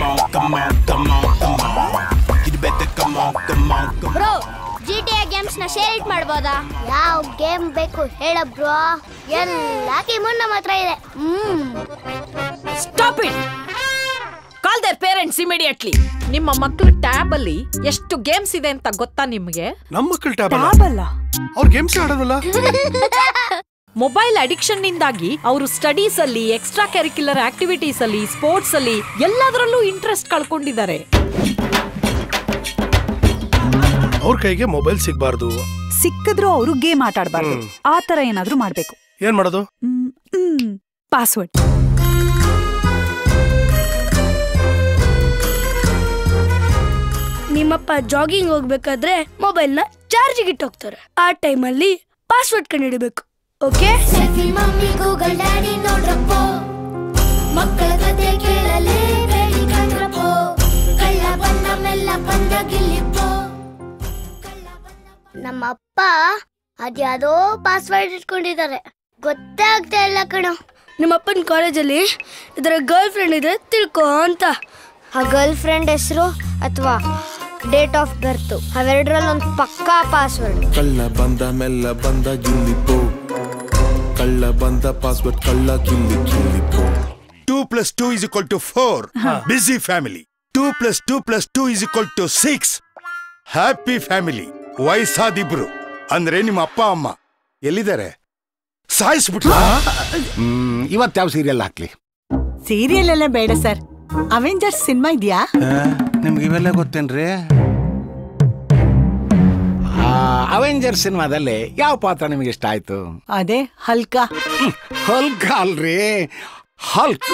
on, come on, come on, come on. You better come on, come on, come on. Bro G T A games ನ share ಮಾಡ್ಬೋದಾ ಯಾವ game ಬೇಕು ಹೇಳ bro ಎಲ್ಲ game ನಮ್ಮ ಹತ್ರ ಇದೆ hmm stop it call their parents immediately ನಿಮ್ಮ ಮಕ್ಕಳು ಟ್ಯಾಬ್ ಅಲ್ಲಿ ಎಷ್ಟು ಗೇಮ್ಸ್ ಇದೆ ಅಂತ ಗೊತ್ತಾ ನಿಮ್ಗೆ ನಮ್ಮ ಮಕ್ಕಳ ಟ್ಯಾಬ್ ಟ್ಯಾಬ್ ಅಲ್ಲ ಅವ್ರ ಗೇಮ್ಸ್ ಆಡೋದಲ್ಲ ಮೊಬೈಲ್ ಅಡಿಕ್ಷನ್ ನಿಂದಾಗಿ ಅವರು ಸ್ಟಡೀಸ್ ಅಲ್ಲಿ ಎಕ್ಸ್ಟ್ರಾ ಕರಿಕ್ಯುಲರ್ ಆಕ್ಟಿವಿಟೀಸ್ ಅಲ್ಲಿ ಸ್ಪೋರ್ಟ್ಸ್ ಅಲ್ಲಿ ಎಲ್ಲದರಲ್ಲೂ ಇಂಟ್ರೆಸ್ಟ್ ಕಳ್ಕೊಂಡಿದ್ದಾರೆ ಅವ್ರ ಕೈಗೆ ಮೊಬೈಲ್ ಸಿಗ್ಬಾರ್ದು ಸಿಕ್ಕಿದ್ರು ಅವರು ಗೇಮ್ ಆಟ ಆಡ್ಬಾರ್ದು ಹ್ಮ್. ಆ ತರ ಏನಾದ್ರೂ ಮಾಡ್ಬೇಕು ಏನ್ ಮಾಡೋದು ಪಾಸ್ವರ್ಡ್ ನಿಮ್ಮಪ್ಪ ಜಾಗಿಂಗ್ ಹೋಗ್ಬೇಕಾದ್ರೆ ಮೊಬೈಲ್ ನ ಚಾರ್ಜಿಗೆ ಇಟ್ಟೋಗ್ತಾರೆ ಆ ಟೈಮಲ್ಲಿ ಪಾಸ್ವರ್ಡ್ ಕಂಡುಹಿಡಬೇಕು okay selfie mummy Google daddy ನೋಡ್ರಪ್ಪ ಮಕ್ಕಳ ಕತೆ ಕೇಳಲೇಬೇಡಿ ಕಣ್ರಪ್ಪ ಕಳ್ಳ ಬಂದ ಮೆಲ್ಲ ಬಂದ ಗಿಲ್ಲಿಪ್ಪೋ ನಮ್ಮ ಅಪ್ಪ ಅದ್ಯಾವುದೋ ಪಾಸ್ವರ್ಡ್ ಇಟ್ಕೊಂಡಿದ್ದಾರೆ ಗೊತ್ತೇ ಆಗ್ತಾ ಇಲ್ಲ ಕಣೋ ನಿಮ್ಮಪ್ಪನ ಕಾಲೇಜಲ್ಲಿ ಇದರ ಗರ್ಲ್ ಫ್ರೆಂಡ್ ಇದೆ ತಿಳ್ಕೊ ಅಂತ ಆ ಗರ್ಲ್ ಫ್ರೆಂಡ್ ಹೆಸರು ಅಥವಾ ಡೇಟ್ ಆಫ್ ಬರ್ತ್ ಅವೆರಡರಲ್ಲಿ ಒಂದು ಪಕ್ಕಾ ಪಾಸ್ವರ್ಡ್ ಕಳ್ಳ ಬಂದ ಮೆಲ್ಲ ಬಂದ ಗಿಲ್ಲಿಪೋ ಕಳ್ಳ ಬಂದ ಪಾಸ್ವರ್ಡ್ ಕಳ್ಳ ಕಿಲ್ಲಿ ಕಿಲ್ಲಿಪೋ two plus two is equal to four busy family two plus two plus two is equal to six happy family ವಯಸ್ಸಾದಿಬ್ರು ಅಂದ್ರೆ ನಿಮ್ಮ ಅಪ್ಪ ಅಮ್ಮ ಎಲ್ಲಿದ್ದಾರೆ ಸಾಯಿಸ್ಬಿಟ್ಲ ಇವತ್ತು ಯಾವ ಸೀರಿಯಲ್ ಹಾಕ್ಲಿ ಸೀರಿಯಲ್ ಎಲ್ಲ ಬೇಡ ಸರ್ ಅವೆಂಜರ್ಸ್ ಸಿನಿಮಾ ಇದೆಯಾ ನಿಮ್ಗೆ ಇವೆಲ್ಲ ಗೊತ್ತೇನ್ರಿ ಅವೆಂಜರ್ ಸಿನಿಮಾದಲ್ಲಿ ಯಾವ ಪಾತ್ರ ನಿಮಗೆ ಇಷ್ಟ ಆಯ್ತು ಅದೇ ಹಲ್ಕ ಹಲ್ಕ್ ಅಲ್ರಿ ಹಲ್ಕ್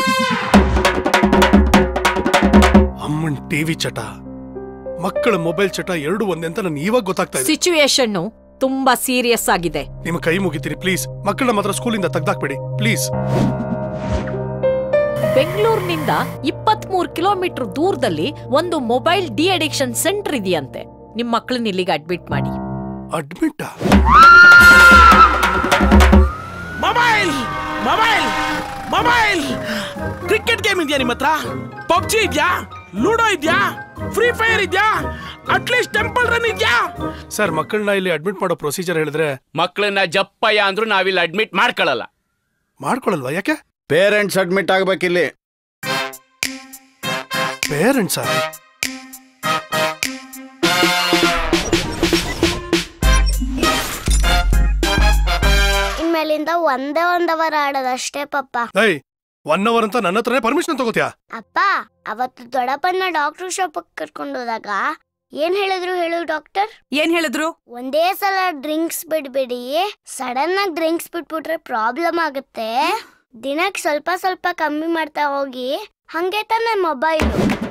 ಅಮ್ಮನ್ ಟಿವಿ ಚಟ ಮಕ್ಕಳ ಮೊಬೈಲ್ ಚಟ ಎರಡು ಒಂದೇ ಅಂತ ನನ್ ಇವಾಗ ಗೊತ್ತಾಗ್ತಾ ಇದೆ ಸಿಚುವೇಶನ್ ತುಂಬಾ ಸೀರಿಯಸ್ ಆಗಿದೆ ನಿಮ್ ಕೈ ಮುಗಿತೀನಿ ಪ್ಲೀಸ್ ಮಕ್ಕಳನ್ನ ಮಾತ್ರ ಸ್ಕೂಲಿಂದ ತೆಗ್ದಾಕ್ಬೇಡಿ ಪ್ಲೀಸ್ ಬೆಂಗಳೂರಿನಿಂದ ಇಪ್ಪತ್ತ್ ಮೂರು ಕಿಲೋಮೀಟರ್ ದೂರದಲ್ಲಿ ಒಂದು ಮೊಬೈಲ್ ಡಿ ಅಡಿಕ್ಷನ್ ಸೆಂಟರ್ ಇದೆಯಂತೆ ನಿಮ್ ಮಕ್ಕಳನ್ನ ಇಲ್ಲಿಗೆ ಅಡ್ಮಿಟ್ ಮಾಡಿ admit mobile mobile mobile cricket game ಇದೆಯಾ ನಿಮ್ಮ ಹತ್ರ ಪಬ್ಜಿ ಇದೆಯಾ ಲೂಡೋ ಇದೆಯಾ ಫ್ರೀ ಫೈರ್ ಇದೆಯಾ ಅಟ್ಲೀಸ್ಟ್ ಟೆಂಪಲ್ ರನ್ ಇದೆಯಾ ಸರ್ ಮಕ್ಕಳನ್ನ ಇಲ್ಲಿ ಅಡ್ಮಿಟ್ ಮಾಡೋ ಪ್ರೊಸೀಜರ್ ಹೇಳಿದ್ರೆ ಮಕ್ಕಳನ್ನ ಜಪ್ಪಯ್ಯ ಅಂದ್ರೂ ನಾವಿಲ್ಲಿ ಅಡ್ಮಿಟ್ ಮಾಡ್ಕೊಳ್ಳಲ್ಲ ಮಾಡ್ಕೊಳಲ್ವಾ ಯಾಕೆ ಪೇರೆಂಟ್ಸ್ ಅಡ್ಮಿಟ್ ಆಗ್ಬೇಕಿಲ್ಲಿ ಪೇರೆಂಟ್ಸ್ ಇನ್ಮೇಲಿಂದ ಒಂದೇ ಒಂದ್ ಅವರ್ ಆಡೋದಷ್ಟೇ ಪಪ್ಪ ಏಯ್ ಒನ್ ಅವರ್ ಅಂತ ನನ್ನ ಹತ್ರನೇ ಪರ್ಮಿಷನ್ ತಗೋತ್ಯಾ ಅಪ್ಪ ಅವತ್ತು ದೊಡ್ಡಪ್ಪನ ಡಾಕ್ಟರ್ ಶಾಪ್ ಕರ್ಕೊಂಡು ಹೋದಾಗ ಏನ್ ಹೇಳಿದ್ರು ಹೇಳು ಡಾಕ್ಟರ್ ಏನ್ ಹೇಳಿದ್ರು ಒಂದೇ ಸಲ ಡ್ರಿಂಕ್ಸ್ ಬಿಡ್ಬೇಡಿ ಸಡನ್ ಆಗಿ ಡ್ರಿಂಕ್ಸ್ ಬಿಟ್ಬಿಟ್ರೆ ಪ್ರಾಬ್ಲಮ್ ಆಗುತ್ತೆ ದಿನಕ್ಕೆ ಸ್ವಲ್ಪ ಸ್ವಲ್ಪ ಕಮ್ಮಿ ಮಾಡ್ತಾ ಹೋಗಿ ಹಂಗೆ ತಾನೆ ಮೊಬೈಲು